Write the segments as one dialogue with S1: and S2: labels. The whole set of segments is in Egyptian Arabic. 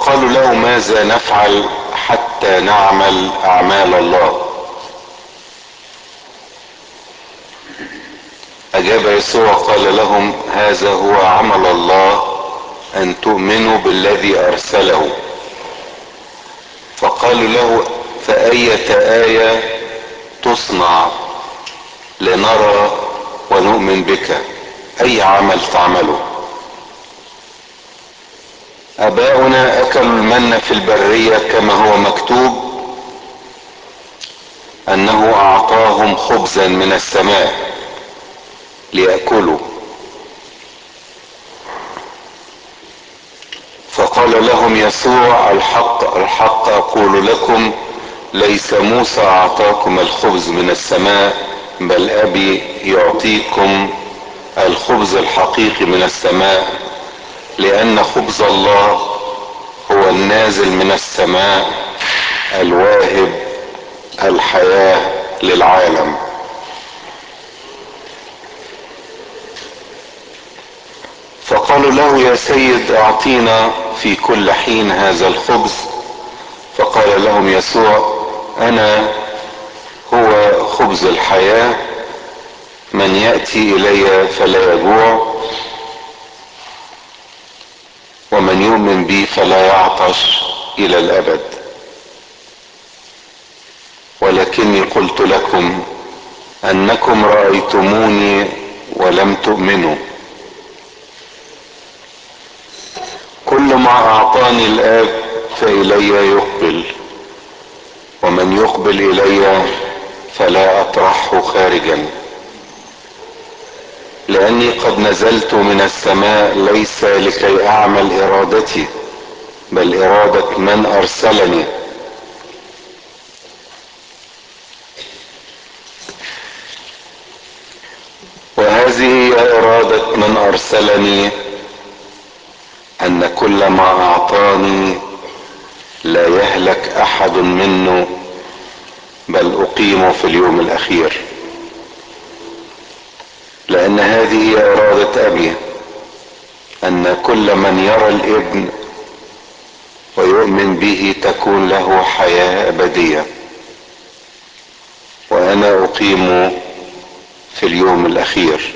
S1: فقالوا له ماذا نفعل حتى نعمل اعمال الله اجاب يسوع قال لهم هذا هو عمل الله ان تؤمنوا بالذي ارسله فقالوا له فأية آية تصنع لنرى ونؤمن بك أي عمل تعمله أباؤنا أكلوا المن في البرية كما هو مكتوب أنه أعطاهم خبزا من السماء ليأكلوا فقال لهم يسوع الحق الحق أقول لكم ليس موسى أعطاكم الخبز من السماء بل أبي يعطيكم الخبز الحقيقي من السماء لأن خبز الله هو النازل من السماء الواهب الحياة للعالم فقالوا له يا سيد اعطينا في كل حين هذا الخبز فقال لهم يسوع انا هو خبز الحياة من يأتي الي فلا يجوع ومن يؤمن بي فلا يعطش الى الابد ولكني قلت لكم انكم رأيتموني ولم تؤمنوا كل ما اعطاني الاب فالي يقبل ومن يقبل الي فلا اطرحه خارجا لاني قد نزلت من السماء ليس لكي اعمل ارادتي بل اراده من ارسلني وهذه هي اراده من ارسلني ان كل ما اعطاني لا يهلك احد منه بل اقيمه في اليوم الاخير لان هذه هي اراده ابي ان كل من يرى الابن ويؤمن به تكون له حياه ابديه وانا اقيمه في اليوم الاخير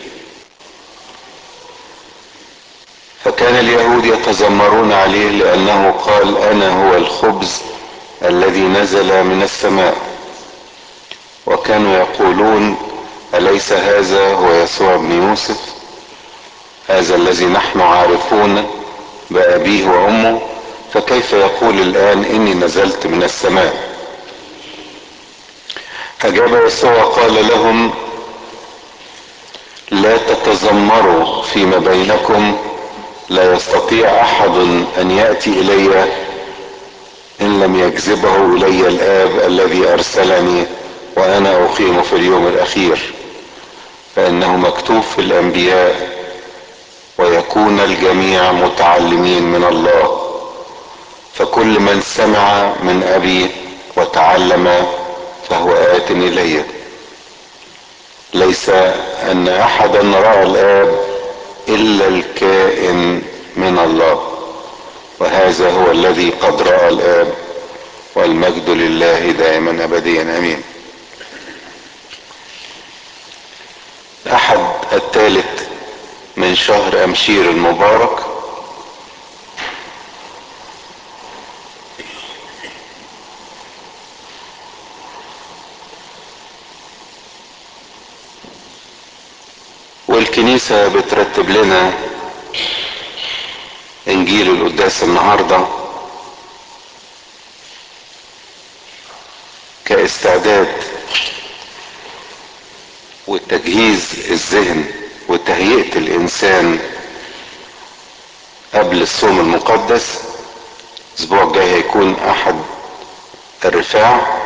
S1: فكان اليهود يتذمرون عليه لانه قال انا هو الخبز الذي نزل من السماء وكانوا يقولون اليس هذا هو يسوع بن يوسف هذا الذي نحن عارفون بابيه وامه فكيف يقول الان اني نزلت من السماء اجاب يسوع قال لهم لا تتذمروا فيما بينكم لا يستطيع احد ان ياتي الي ان لم يجذبه الي الاب الذي ارسلني وانا اقيم في اليوم الاخير فانه مكتوب في الانبياء ويكون الجميع متعلمين من الله فكل من سمع من ابي وتعلم فهو ات الي ليس ان احدا راى الاب الا الكائن من الله وهذا هو الذي قد راى الاب والمجد لله دائما ابديا امين احد الثالث من شهر امشير المبارك والكنيسة بترتب لنا انجيل القداس النهاردة كاستعداد وتجهيز الذهن وتهيئة الانسان قبل الصوم المقدس الاسبوع الجاي هيكون احد الرفاع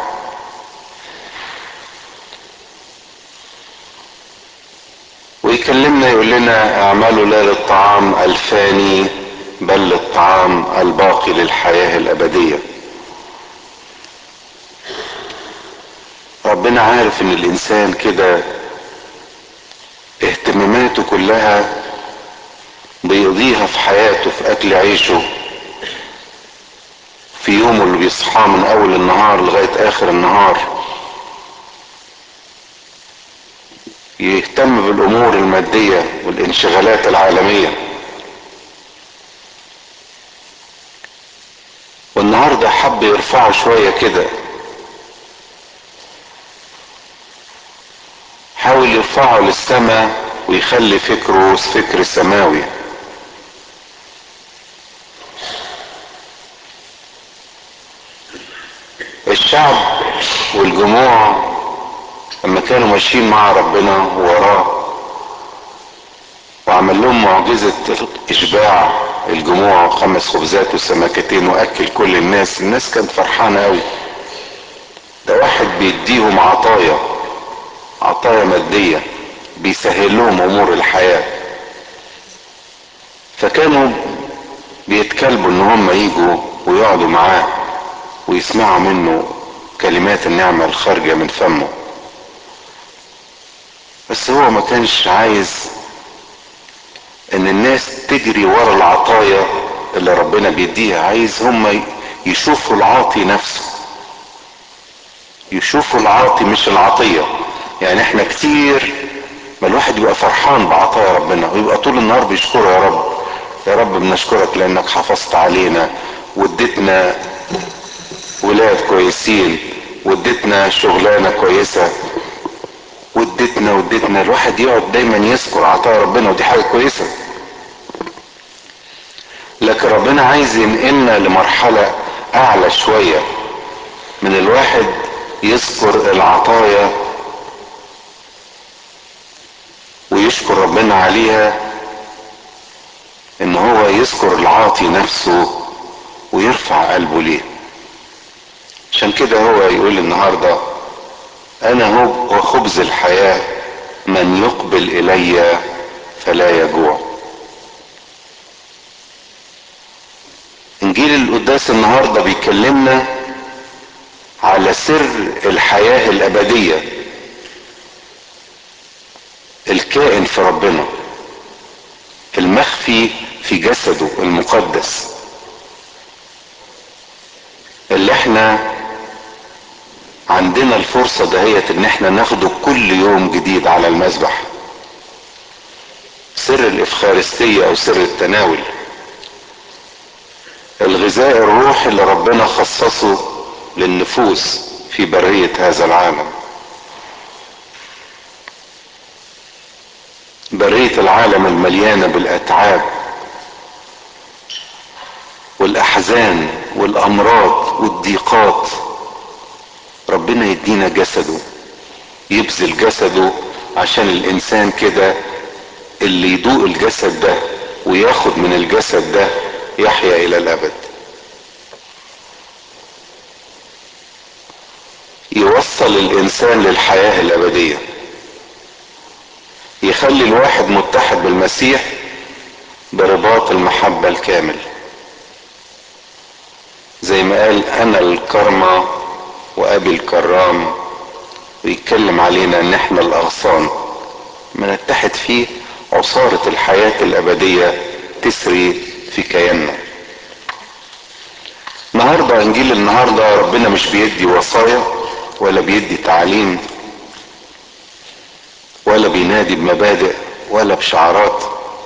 S1: ويكلمنا يقول لنا اعملوا لا للطعام الفاني بل للطعام الباقي للحياة الابدية ربنا عارف ان الانسان كده اهتماماته كلها بيقضيها في حياته في اكل عيشه بيصحى من اول النهار لغاية اخر النهار يهتم بالامور المادية والانشغالات العالمية والنهاردة حب يرفعه شوية كده حاول يرفعه للسماء ويخلي فكره فكر سماوي الشعب والجموع لما كانوا ماشيين مع ربنا وراه وعمل لهم معجزة إشباع الجموع خمس خبزات وسمكتين وأكل كل الناس الناس كانت فرحانة أوي ده واحد بيديهم عطايا عطايا مادية بيسهل لهم أمور الحياة فكانوا بيتكلبوا إن هم يجوا ويقعدوا معاه ويسمعوا منه كلمات النعمة الخارجة من فمه بس هو ما كانش عايز ان الناس تجري ورا العطايا اللي ربنا بيديها عايز هم يشوفوا العاطي نفسه يشوفوا العاطي مش العطية يعني احنا كتير ما الواحد يبقى فرحان بعطايا ربنا ويبقى طول النهار بيشكره يا رب يا رب بنشكرك لانك حافظت علينا واديتنا ولاد كويسين واديتنا شغلانة كويسة واديتنا واديتنا الواحد يقعد دايما يذكر عطايا ربنا ودي حاجة كويسة لكن ربنا عايز ينقلنا لمرحلة اعلى شوية من الواحد يذكر العطايا ويشكر ربنا عليها ان هو يذكر العاطي نفسه ويرفع قلبه ليه عشان كده هو يقول النهارده انا هو خبز الحياه من يقبل الي فلا يجوع انجيل القداس النهارده بيكلمنا على سر الحياه الابديه الكائن في ربنا المخفي في جسده المقدس اللي احنا عندنا الفرصة دهيت ان احنا ناخده كل يوم جديد على المذبح سر الافخارستية او سر التناول الغذاء الروحي اللي ربنا خصصه للنفوس في برية هذا العالم برية العالم المليانة بالاتعاب والاحزان والامراض والضيقات ربنا يدينا جسده يبذل جسده عشان الانسان كده اللي يدوق الجسد ده وياخد من الجسد ده يحيا الى الابد يوصل الانسان للحياة الابدية يخلي الواحد متحد بالمسيح برباط المحبة الكامل زي ما قال انا الكرمة وابي الكرام ويتكلم علينا ان احنا الاغصان ما نتحد فيه عصارة الحياة الابدية تسري في كياننا النهاردة انجيل النهاردة ربنا مش بيدي وصايا ولا بيدي تعليم ولا بينادي بمبادئ ولا بشعارات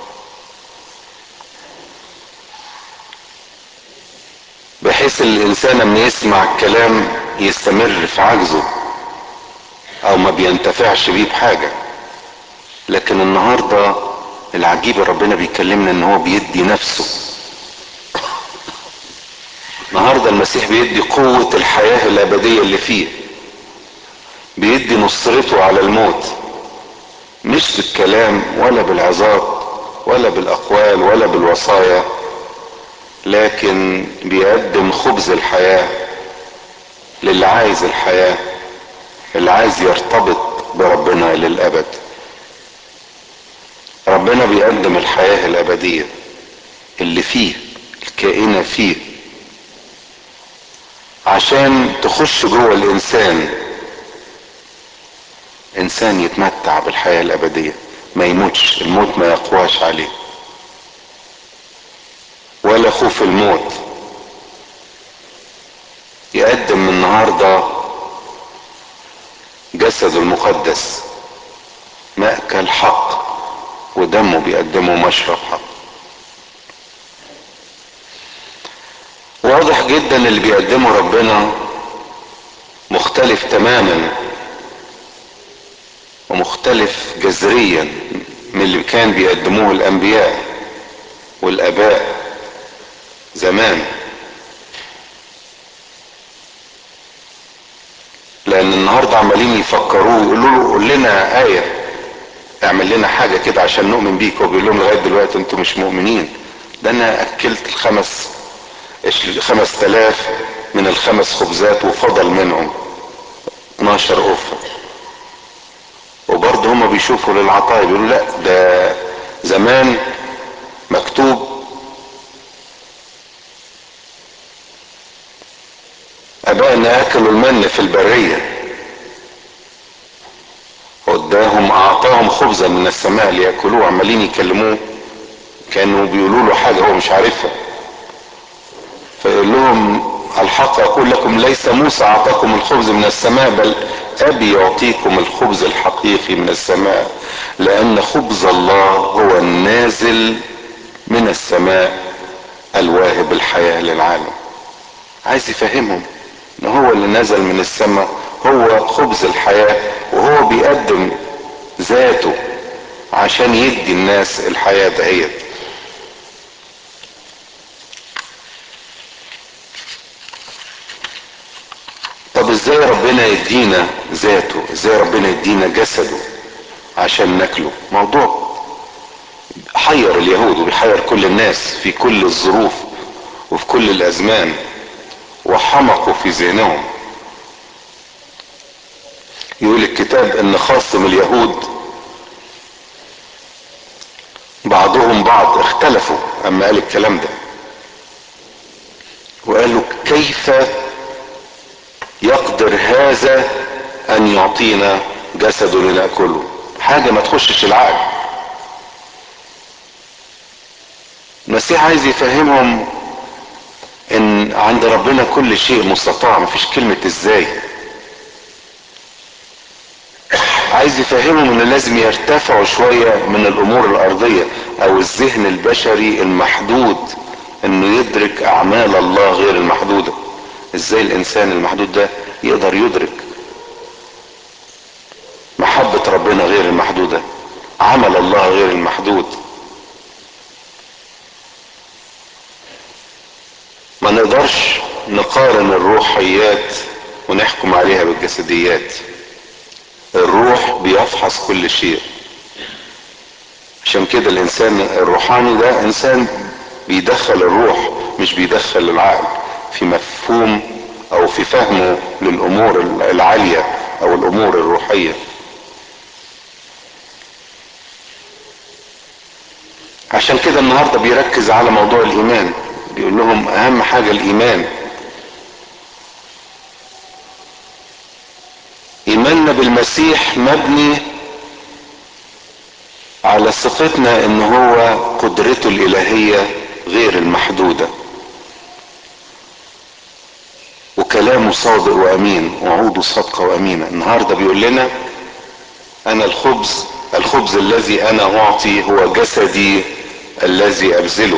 S1: بحيث الانسان لما يسمع الكلام يستمر في عجزه او ما بينتفعش بيه بحاجة لكن النهاردة العجيب ربنا بيكلمنا ان هو بيدي نفسه النهاردة المسيح بيدي قوة الحياة الابدية اللي فيه بيدي نصرته على الموت مش بالكلام ولا بالعظات ولا بالاقوال ولا بالوصايا لكن بيقدم خبز الحياة للي عايز الحياة اللي عايز يرتبط بربنا للأبد ربنا بيقدم الحياة الأبدية اللي فيه الكائنة فيه عشان تخش جوه الإنسان إنسان يتمتع بالحياة الأبدية ما يموتش الموت ما يقواش عليه ولا خوف الموت النهاردة جسده المقدس مأكل حق ودمه بيقدمه مشرب حق واضح جدا اللي بيقدمه ربنا مختلف تماما ومختلف جذريا من اللي كان بيقدموه الانبياء والاباء زمان لان النهارده عمالين يفكروه يقولوا له قول لنا ايه اعمل لنا حاجه كده عشان نؤمن بيك هو بيقول لهم لغايه دلوقتي انتوا مش مؤمنين ده انا اكلت الخمس خمس تلاف من الخمس خبزات وفضل منهم 12 أوفر وبرضه هما بيشوفوا للعطايا بيقولوا لا ده زمان مكتوب ابائنا اكلوا المن في البريه وداهم اعطاهم خبزا من السماء لياكلوه عمالين يكلموه كانوا بيقولوا له حاجه هو مش عارفها فيقول لهم الحق اقول لكم ليس موسى اعطاكم الخبز من السماء بل ابي يعطيكم الخبز الحقيقي من السماء لان خبز الله هو النازل من السماء الواهب الحياه للعالم عايز يفهمهم ان هو اللي نزل من السماء هو خبز الحياه وهو بيقدم ذاته عشان يدي الناس الحياه دهيت طب ازاي ربنا يدينا ذاته ازاي ربنا يدينا جسده عشان ناكله موضوع حير اليهود وبيحير كل الناس في كل الظروف وفي كل الازمان وحمقوا في ذهنهم يقول الكتاب ان خاصم اليهود بعضهم بعض اختلفوا اما قال الكلام ده وقالوا كيف يقدر هذا ان يعطينا جسده لناكله حاجه ما تخشش العقل المسيح عايز يفهمهم ان عند ربنا كل شيء مستطاع مفيش كلمة ازاي عايز يفهمهم ان لازم يرتفعوا شوية من الامور الارضية او الذهن البشري المحدود انه يدرك اعمال الله غير المحدودة ازاي الانسان المحدود ده يقدر يدرك محبة ربنا غير المحدودة عمل الله غير المحدود ما نقدرش نقارن الروحيات ونحكم عليها بالجسديات الروح بيفحص كل شيء عشان كده الانسان الروحاني ده انسان بيدخل الروح مش بيدخل العقل في مفهوم او في فهمه للامور العالية او الامور الروحية عشان كده النهاردة بيركز على موضوع الايمان بيقول لهم اهم حاجة الايمان ايماننا بالمسيح مبني على ثقتنا ان هو قدرته الالهية غير المحدودة وكلامه صادق وامين وعوده صادقة وامينة النهاردة بيقول لنا انا الخبز الخبز الذي انا اعطي هو جسدي الذي ابذله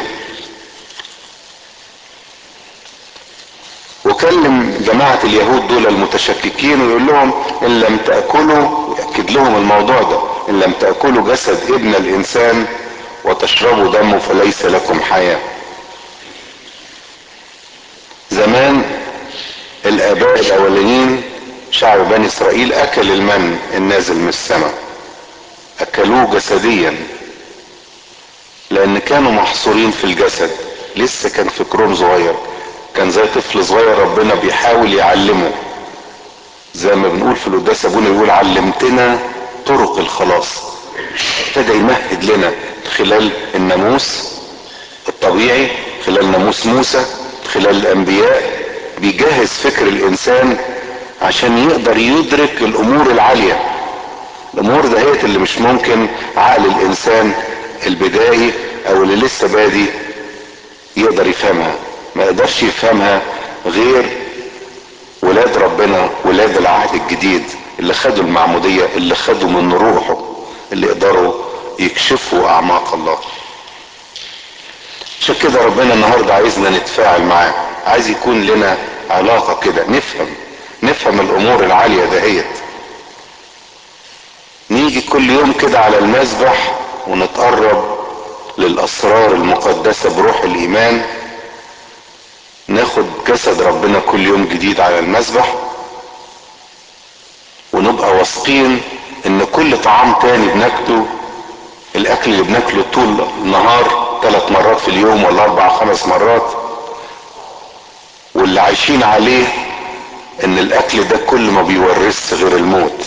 S1: وكلم جماعة اليهود دول المتشككين ويقول لهم ان لم تأكلوا يأكد لهم الموضوع ده ان لم تأكلوا جسد ابن الانسان وتشربوا دمه فليس لكم حياة زمان الاباء الاولين شعب بني اسرائيل اكل المن النازل من السماء اكلوه جسديا لان كانوا محصورين في الجسد لسه كان فكرهم صغير كان زي طفل صغير ربنا بيحاول يعلمه زي ما بنقول في القداس ابونا بيقول علمتنا طرق الخلاص ابتدى يمهد لنا خلال الناموس الطبيعي خلال ناموس موسى خلال الانبياء بيجهز فكر الانسان عشان يقدر يدرك الامور العالية الامور دهيت اللي مش ممكن عقل الانسان البدائي او اللي لسه بادي يقدر يفهمها ما يقدرش يفهمها غير ولاد ربنا ولاد العهد الجديد اللي خدوا المعمودية اللي خدوا من روحه اللي يقدروا يكشفوا اعماق الله عشان كده ربنا النهارده عايزنا نتفاعل معاه عايز يكون لنا علاقه كده نفهم نفهم الامور العاليه دهيت نيجي كل يوم كده على المسبح ونتقرب للاسرار المقدسه بروح الايمان ناخد جسد ربنا كل يوم جديد على المسبح ونبقى واثقين ان كل طعام تاني بناكله الاكل اللي بناكله طول النهار ثلاث مرات في اليوم ولا اربع خمس مرات واللي عايشين عليه ان الاكل ده كل ما بيورث غير الموت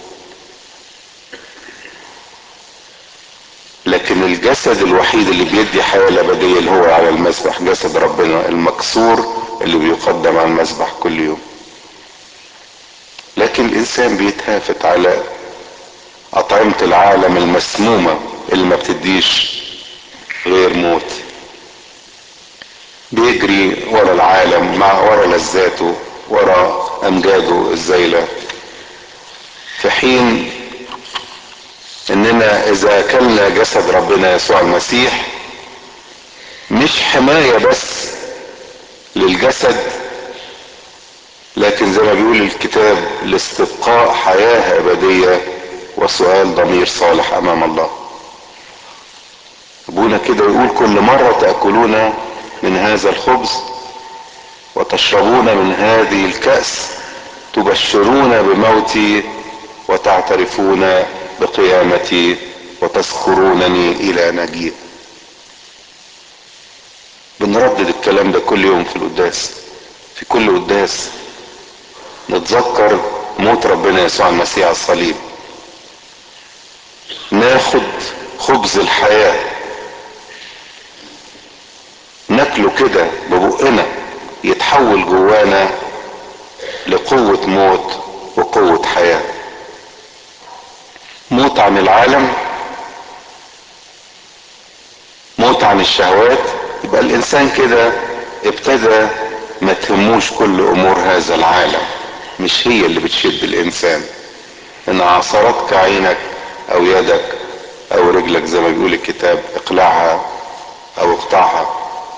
S1: لكن الجسد الوحيد اللي بيدي حياة الابدية اللي هو على المسبح جسد ربنا المكسور اللي بيقدم على المسبح كل يوم لكن الانسان بيتهافت على اطعمة العالم المسمومة اللي ما بتديش غير موت بيجري ورا العالم مع ورا لذاته ورا امجاده الزايلة في حين اننا اذا اكلنا جسد ربنا يسوع المسيح مش حماية بس للجسد لكن زي ما بيقول الكتاب لاستبقاء حياة ابدية وسؤال ضمير صالح امام الله ابونا كده يقول كل مرة تأكلون من هذا الخبز وتشربون من هذه الكأس تبشرون بموتي وتعترفون بقيامتي وتذكرونني الى نجيب بنردد الكلام ده كل يوم في القداس في كل قداس نتذكر موت ربنا يسوع المسيح على الصليب ناخد خبز الحياة ناكله كده ببقنا يتحول جوانا لقوة موت وقوة حياة موت عن العالم موت عن الشهوات يبقى الانسان كده ابتدى ما تهموش كل امور هذا العالم مش هي اللي بتشد الانسان ان عصرتك عينك او يدك او رجلك زي ما بيقول الكتاب اقلعها او اقطعها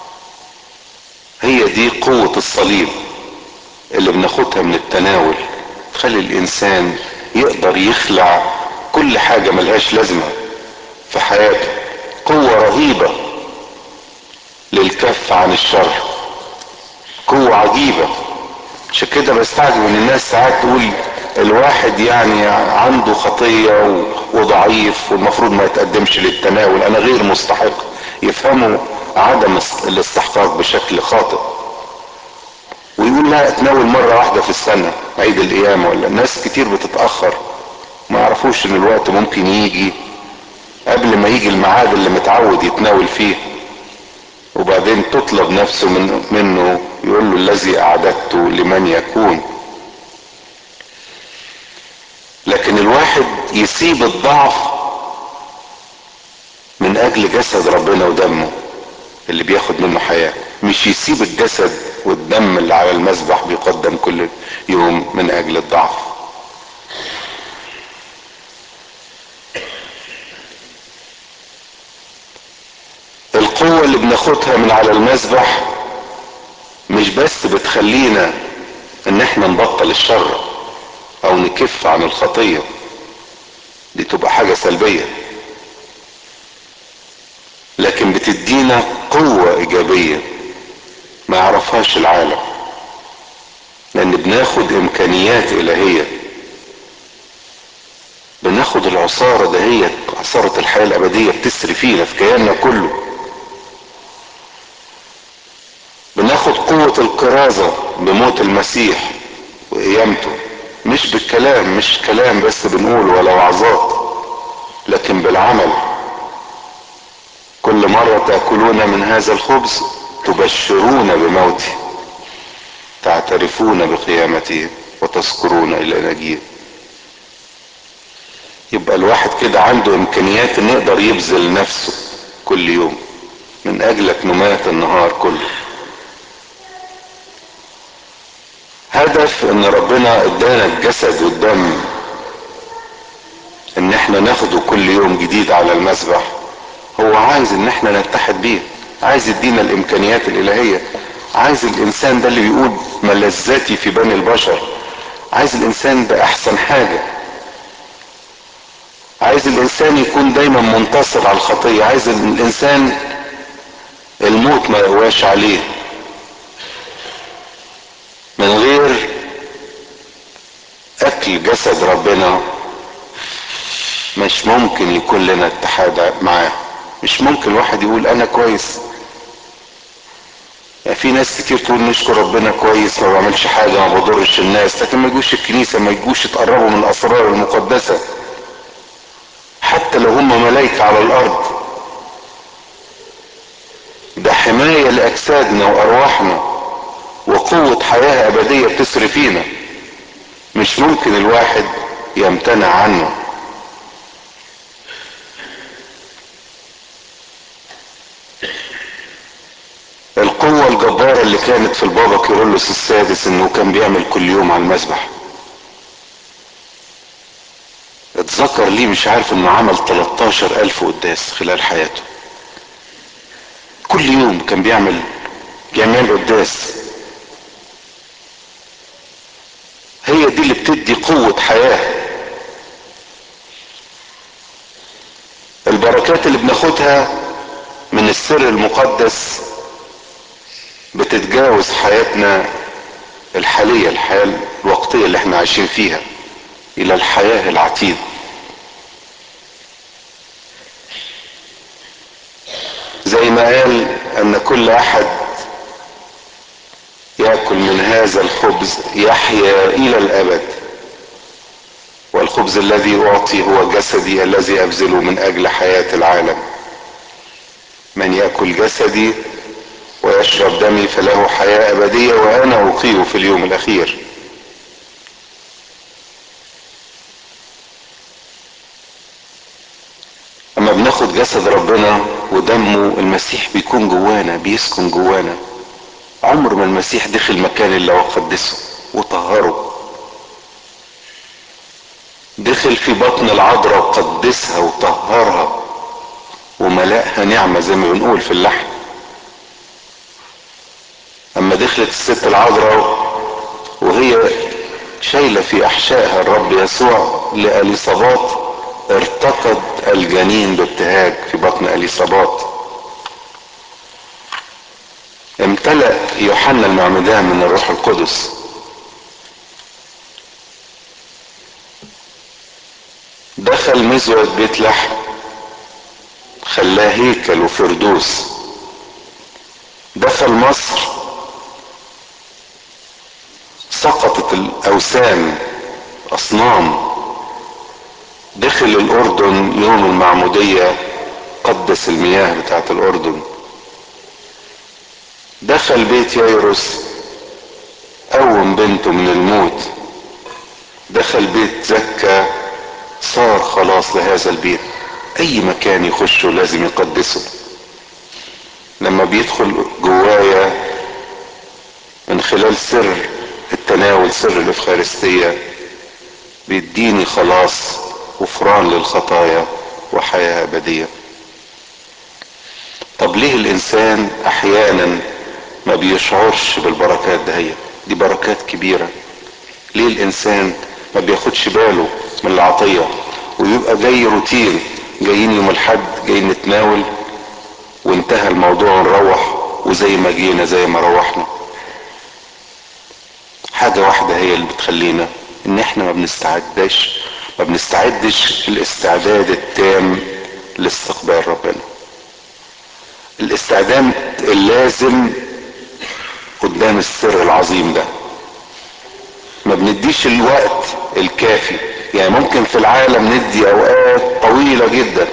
S1: هي دي قوة الصليب اللي بناخدها من التناول تخلي الانسان يقدر يخلع كل حاجة ملهاش لازمة في حياته قوة رهيبة للكف عن الشر قوة عجيبة عشان كده بستعجب ان الناس ساعات تقول الواحد يعني عنده خطية وضعيف والمفروض ما يتقدمش للتناول انا غير مستحق يفهموا عدم الاستحقاق بشكل خاطئ ويقول لا اتناول مرة واحدة في السنة عيد القيامة ولا ناس كتير بتتأخر ما يعرفوش ان الوقت ممكن يجي قبل ما يجي الميعاد اللي متعود يتناول فيه وبعدين تطلب نفسه من منه يقول له الذي اعددته لمن يكون لكن الواحد يسيب الضعف من اجل جسد ربنا ودمه اللي بياخد منه حياة مش يسيب الجسد والدم اللي على المذبح بيقدم كل يوم من اجل الضعف القوة اللي بناخدها من على المذبح مش بس بتخلينا ان احنا نبطل الشر او نكف عن الخطية دي تبقى حاجة سلبية لكن بتدينا قوة ايجابية ما يعرفهاش العالم لان بناخد امكانيات الهية بناخد العصارة دهيت عصارة الحياة الابدية بتسري فينا في كياننا كله بناخد قوة الكرازة بموت المسيح وقيامته مش بالكلام مش كلام بس بنقوله ولا وعظات لكن بالعمل كل مرة تأكلون من هذا الخبز تبشرون بموتي تعترفون بقيامتي وتذكرون إلى نجيب يبقى الواحد كده عنده إمكانيات إنه يقدر يبذل نفسه كل يوم من أجلك نمات النهار كله هدف ان ربنا ادانا الجسد والدم ان احنا ناخده كل يوم جديد على المسبح هو عايز ان احنا نتحد بيه عايز يدينا الامكانيات الالهية عايز الانسان ده اللي بيقول ملذاتي في بني البشر عايز الانسان ده احسن حاجة عايز الانسان يكون دايما منتصر على الخطية عايز الانسان الموت ما يقواش عليه من غير اكل جسد ربنا مش ممكن يكون لنا اتحاد معاه مش ممكن واحد يقول انا كويس يعني في ناس كتير تقول نشكر ربنا كويس ما بعملش حاجة ما بضرش الناس لكن ما يجوش الكنيسة ما يجوش يتقربوا من الاسرار المقدسة حتى لو هم ملايكة على الارض ده حماية لاجسادنا وارواحنا وقوة حياة ابدية بتسري فينا مش ممكن الواحد يمتنع عنه القوة الجبارة اللي كانت في البابا كيرلس السادس انه كان بيعمل كل يوم على المسبح اتذكر ليه مش عارف انه عمل 13 الف قداس خلال حياته كل يوم كان بيعمل بيعمل قداس هي دي اللي بتدي قوة حياة البركات اللي بناخدها من السر المقدس بتتجاوز حياتنا الحالية الحياة الوقتية اللي احنا عايشين فيها الى الحياة العتيدة زي ما قال ان كل احد ياكل من هذا الخبز يحيا الى الابد والخبز الذي اعطي هو جسدي الذي ابذله من اجل حياة العالم من ياكل جسدي ويشرب دمي فله حياة ابدية وانا اقيه في اليوم الاخير اما بناخد جسد ربنا ودمه المسيح بيكون جوانا بيسكن جوانا عمر ما المسيح دخل مكان الا وقدسه وطهره دخل في بطن العذراء وقدسها وطهرها وملأها نعمة زي ما بنقول في اللحن اما دخلت الست العذراء وهي شايلة في احشائها الرب يسوع لأليصابات ارتقد الجنين بابتهاج في بطن أليصابات امتلأ يوحنا المعمدان من الروح القدس دخل مزود بيت لحم خلاه هيكل وفردوس دخل مصر سقطت الاوثان اصنام دخل الاردن يوم المعمودية قدس المياه بتاعت الاردن دخل بيت ييروس قوم بنته من الموت دخل بيت زكا صار خلاص لهذا البيت اي مكان يخشه لازم يقدسه لما بيدخل جوايا من خلال سر التناول سر الافخارستية بيديني خلاص غفران للخطايا وحياة ابدية طب ليه الانسان احيانا ما بيشعرش بالبركات دهية دي بركات كبيرة ليه الانسان ما بياخدش باله من العطية ويبقى جاي روتين جايين يوم الحد جايين نتناول وانتهى الموضوع ونروح وزي ما جينا زي ما روحنا حاجة واحدة هي اللي بتخلينا ان احنا ما بنستعدش ما بنستعدش الاستعداد التام لاستقبال ربنا الاستعداد اللازم قدام السر العظيم ده ما بنديش الوقت الكافي يعني ممكن في العالم ندي اوقات طويلة جدا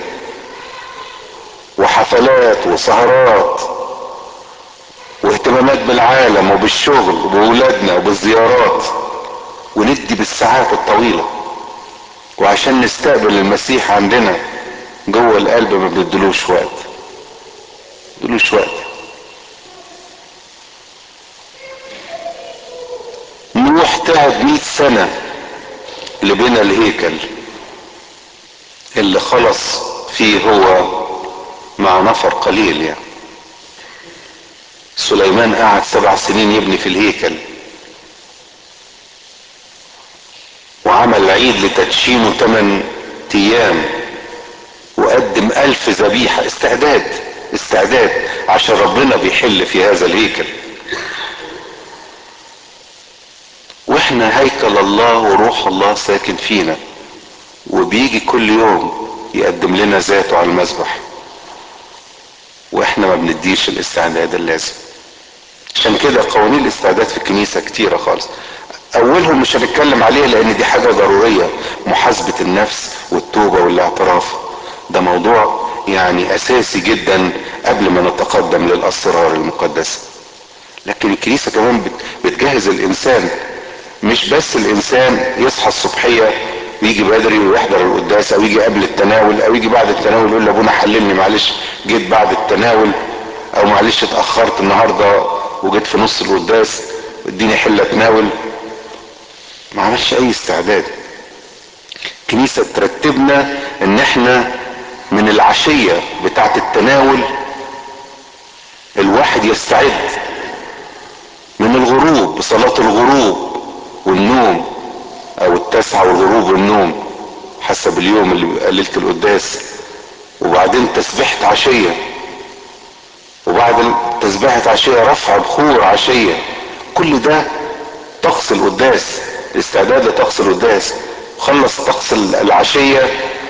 S1: وحفلات وسهرات واهتمامات بالعالم وبالشغل وبولادنا وبالزيارات وندي بالساعات الطويلة وعشان نستقبل المسيح عندنا جوه القلب ما بندلوش وقت بندلوش وقت نوح تعب مئة سنة لبنى الهيكل اللي خلص فيه هو مع نفر قليل يعني سليمان قعد سبع سنين يبني في الهيكل وعمل عيد لتدشينه ثمان ايام وقدم الف ذبيحة استعداد استعداد عشان ربنا بيحل في هذا الهيكل واحنا هيكل الله وروح الله ساكن فينا وبيجي كل يوم يقدم لنا ذاته على المذبح واحنا ما بنديش الاستعداد اللازم عشان كده قوانين الاستعداد في الكنيسة كتيرة خالص اولهم مش هنتكلم عليه لان دي حاجة ضرورية محاسبة النفس والتوبة والاعتراف ده موضوع يعني اساسي جدا قبل ما نتقدم للاسرار المقدسة لكن الكنيسة كمان بتجهز الانسان مش بس الانسان يصحى الصبحية ويجي بدري ويحضر القداس او يجي قبل التناول او يجي بعد التناول يقول لابونا حللني معلش جيت بعد التناول او معلش اتاخرت النهارده وجيت في نص القداس اديني حله اتناول ما عملش اي استعداد الكنيسه ترتبنا ان احنا من العشيه بتاعه التناول الواحد يستعد من الغروب بصلاه الغروب والنوم او التسعة والغروب والنوم حسب اليوم اللي بيبقى ليلة القداس وبعدين تسبيحة عشية وبعد تسبيحة عشية رفع بخور عشية كل ده طقس القداس الاستعداد لطقس القداس خلص طقس العشية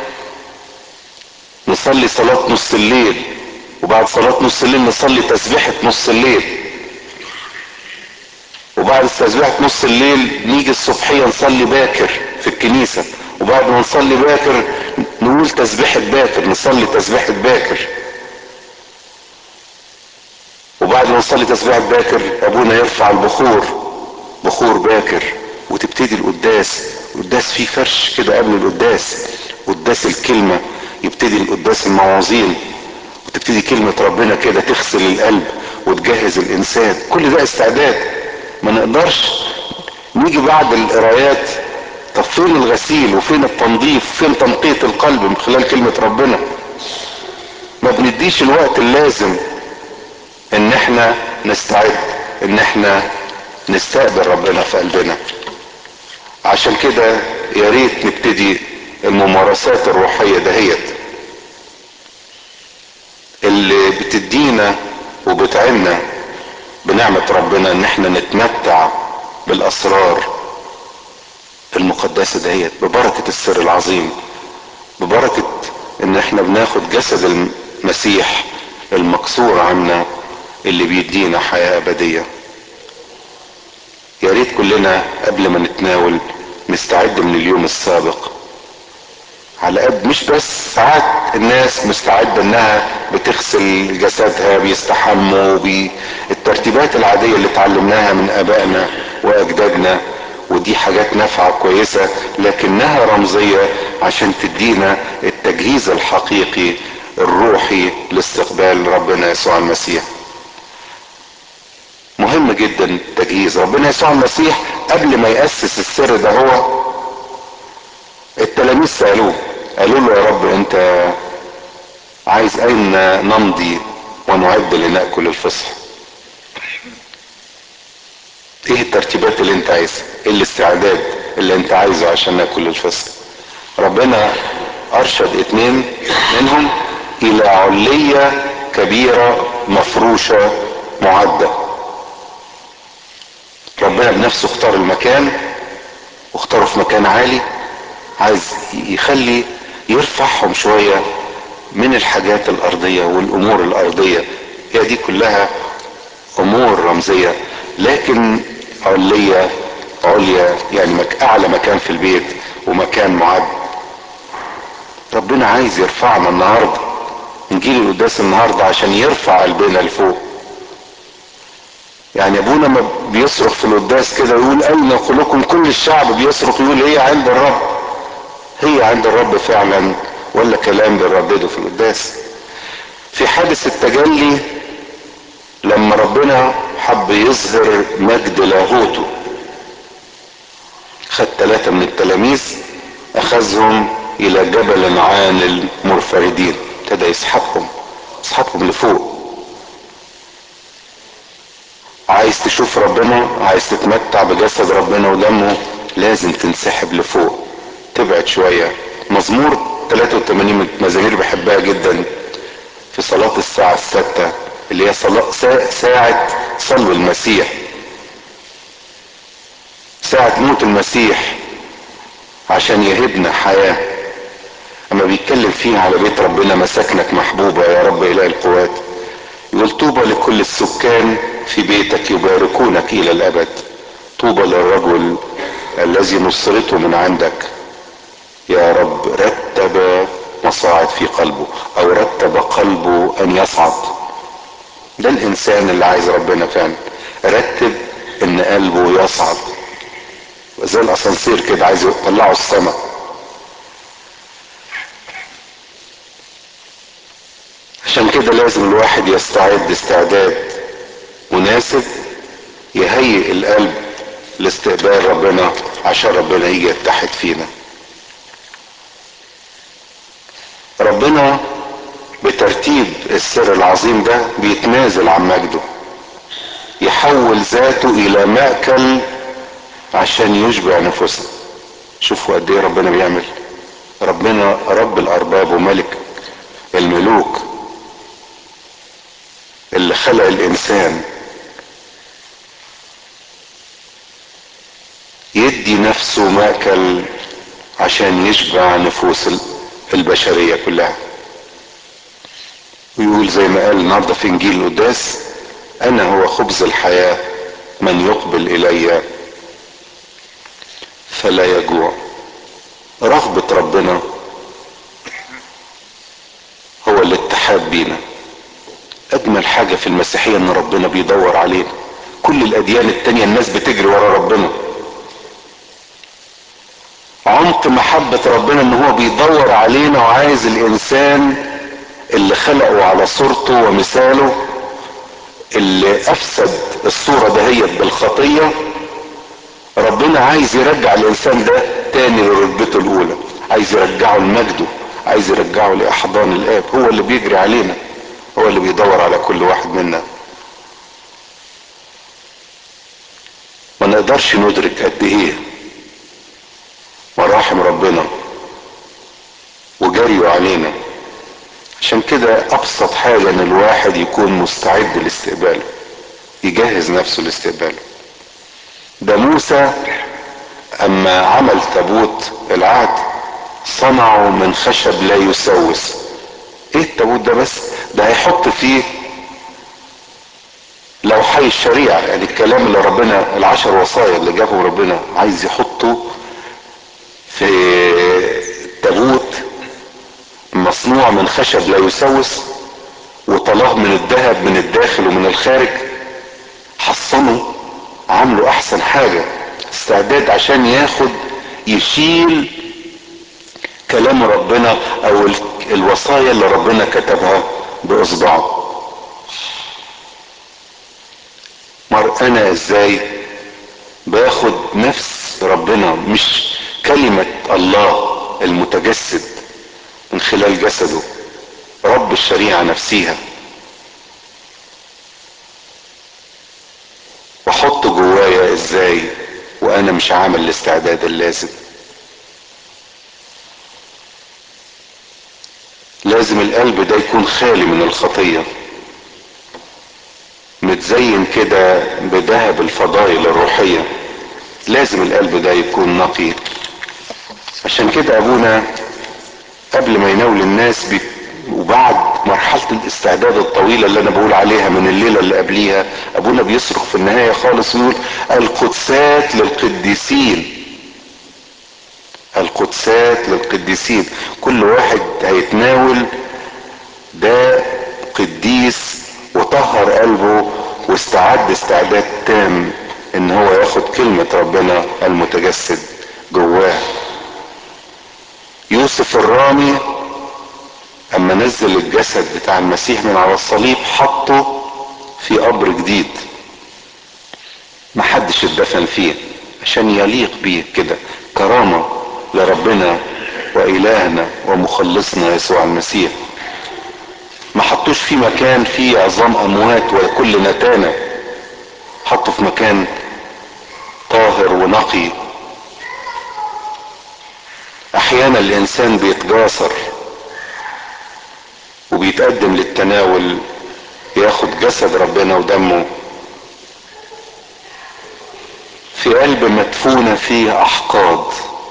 S1: نصلي صلاة نص الليل وبعد صلاة نص الليل نصلي تسبيحة نص الليل وبعد تسبيحة نص الليل نيجي الصبحية نصلي باكر في الكنيسة وبعد ما نصلي باكر نقول تسبيحة باكر نصلي تسبيحة باكر وبعد ما نصلي تسبيحة باكر ابونا يرفع البخور بخور باكر وتبتدي القداس القداس فيه فرش كده قبل القداس قداس الكلمة يبتدي القداس المواعظين وتبتدي كلمة ربنا كده تغسل القلب وتجهز الانسان كل ده استعداد ما نقدرش نيجي بعد القرايات طب فين الغسيل وفين التنظيف وفين تنقية القلب من خلال كلمة ربنا ما بنديش الوقت اللازم ان احنا نستعد ان احنا نستقبل ربنا في قلبنا عشان كده يا ريت نبتدي الممارسات الروحية دهيت اللي بتدينا وبتعنا بنعمة ربنا ان احنا نتمتع بالاسرار المقدسة دهيت ببركة السر العظيم ببركة ان احنا بناخد جسد المسيح المكسور عنا اللي بيدينا حياة ابدية يا ريت كلنا قبل ما نتناول نستعد من اليوم السابق على قد مش بس ساعات الناس مستعدة انها بتغسل جسدها بيستحموا بالترتيبات العادية اللي اتعلمناها من ابائنا واجدادنا ودي حاجات نافعة كويسة لكنها رمزية عشان تدينا التجهيز الحقيقي الروحي لاستقبال ربنا يسوع المسيح مهم جدا التجهيز ربنا يسوع المسيح قبل ما يأسس السر ده هو التلاميذ سألوه قالوا له يا رب انت عايز اين نمضي ونعد لنأكل الفصح ايه الترتيبات اللي انت عايزها ايه الاستعداد اللي انت عايزه عشان ناكل الفصح ربنا ارشد اتنين منهم الى علية كبيرة مفروشة معدة ربنا بنفسه اختار المكان واختاره في مكان عالي عايز يخلي يرفعهم شوية من الحاجات الارضية والامور الارضية هي دي كلها امور رمزية لكن علية عليا يعني مك اعلى مكان في البيت ومكان معد ربنا عايز يرفعنا النهاردة نجيل القداس النهاردة عشان يرفع قلبنا لفوق يعني ابونا ما بيصرخ في القداس كده يقول اين قلوبكم كل الشعب بيصرخ يقول هي عند الرب هي عند الرب فعلا ولا كلام بنردده في القداس في حادث التجلي لما ربنا حب يظهر مجد لاهوته خد ثلاثة من التلاميذ اخذهم الى جبل عان المرفردين ابتدى يسحبهم يسحبهم لفوق عايز تشوف ربنا عايز تتمتع بجسد ربنا ودمه لازم تنسحب لفوق تبعد شوية مزمور 83 من مزامير بحبها جدا في صلاة الساعة الستة اللي هي صلاة ساعة صلو المسيح ساعة موت المسيح عشان يهبنا حياة اما بيتكلم فيها على بيت ربنا مساكنك محبوبة يا رب اله القوات يقول طوبى لكل السكان في بيتك يباركونك الى الابد طوبى للرجل الذي نصرته من عندك يا رب رتب مصاعد في قلبه او رتب قلبه ان يصعد ده الانسان اللي عايز ربنا فعلا رتب ان قلبه يصعد زي الاسانسير كده عايز يطلعه السماء عشان كده لازم الواحد يستعد استعداد مناسب يهيئ القلب لاستقبال ربنا عشان ربنا يجي يتحد فينا ربنا بترتيب السر العظيم ده بيتنازل عن مجده يحول ذاته الى مأكل عشان يشبع نفوسنا شوفوا قد ايه ربنا بيعمل ربنا رب الارباب وملك الملوك اللي خلق الانسان يدي نفسه ماكل عشان يشبع نفوس البشرية كلها ويقول زي ما قال النهارده في انجيل القداس انا هو خبز الحياة من يقبل الي فلا يجوع رغبة ربنا هو الاتحاد بينا اجمل حاجة في المسيحية ان ربنا بيدور علينا كل الاديان التانية الناس بتجري ورا ربنا عمق محبة ربنا ان هو بيدور علينا وعايز الانسان اللي خلقه على صورته ومثاله اللي افسد الصورة دهيت بالخطية ربنا عايز يرجع الانسان ده تاني لرتبته الاولى عايز يرجعه لمجده عايز يرجعه لاحضان الاب هو اللي بيجري علينا هو اللي بيدور على كل واحد منا ما نقدرش ندرك قد ايه مراحم ربنا وجريوا علينا عشان كده ابسط حاجه ان الواحد يكون مستعد لاستقباله يجهز نفسه لاستقباله ده موسى اما عمل تابوت العهد صنعه من خشب لا يسوس ايه التابوت ده بس ده هيحط فيه لوحي الشريعة يعني الكلام اللي ربنا العشر وصايا اللي جابهم ربنا عايز يحطه في تابوت مصنوع من خشب لا يسوس وطلاه من الذهب من الداخل ومن الخارج حصنه عامله احسن حاجة استعداد عشان ياخد يشيل كلام ربنا او الوصايا اللي ربنا كتبها باصبعه مر انا ازاي باخد نفس ربنا مش كلمة الله المتجسد من خلال جسده رب الشريعة نفسيها واحط جوايا ازاي وانا مش عامل الاستعداد اللازم لازم القلب ده يكون خالي من الخطية متزين كده بذهب الفضائل الروحية لازم القلب ده يكون نقي عشان كده ابونا قبل ما يناول الناس بي وبعد مرحلة الاستعداد الطويلة اللي انا بقول عليها من الليلة اللي قبليها ابونا بيصرخ في النهاية خالص ويقول القدسات للقديسين القدسات للقديسين كل واحد هيتناول ده قديس وطهر قلبه واستعد استعداد تام ان هو ياخد كلمة ربنا المتجسد جواه يوسف الرامي اما نزل الجسد بتاع المسيح من على الصليب حطه في قبر جديد محدش اتدفن فيه عشان يليق بيه كده كرامة لربنا وإلهنا ومخلصنا يسوع المسيح ما حطوش في مكان فيه عظام أموات وكل نتانة حطوا في مكان طاهر ونقي احيانا الانسان بيتجاسر وبيتقدم للتناول ياخد جسد ربنا ودمه في قلب مدفونة فيه احقاد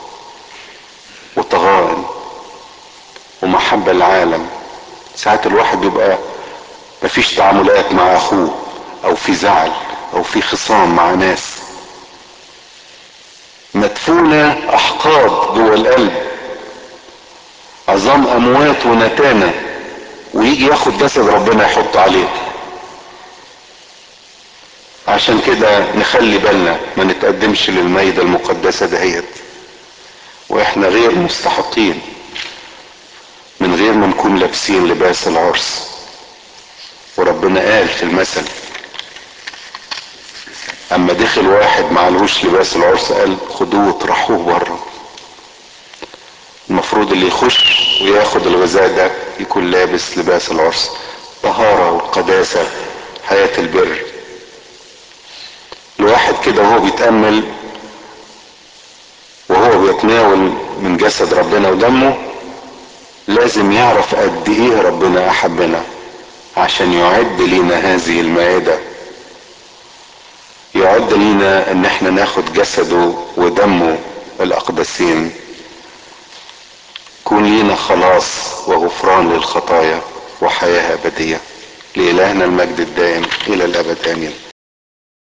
S1: وطغائن ومحبة العالم ساعات الواحد بيبقى مفيش تعاملات مع اخوه او في زعل او في خصام مع ناس مدفونة احقاد جوه القلب عظام اموات ونتانة ويجي ياخد جسد ربنا يحط عليه عشان كده نخلي بالنا ما نتقدمش للميدة المقدسة دهيت واحنا غير مستحقين من غير ما نكون لابسين لباس العرس وربنا قال في المثل اما دخل واحد معلهوش لباس العرس قال خدوه وطرحوه بره المفروض اللي يخش وياخد الغذاء ده يكون لابس لباس العرس طهارة والقداسة حياة البر الواحد كده وهو بيتأمل وهو بيتناول من جسد ربنا ودمه لازم يعرف قد ايه ربنا احبنا عشان يعد لينا هذه المائدة يعد لينا ان احنا ناخد جسده ودمه الاقدسين يكون لينا خلاص وغفران للخطايا وحياة ابدية لإلهنا المجد الدائم الى الابد امين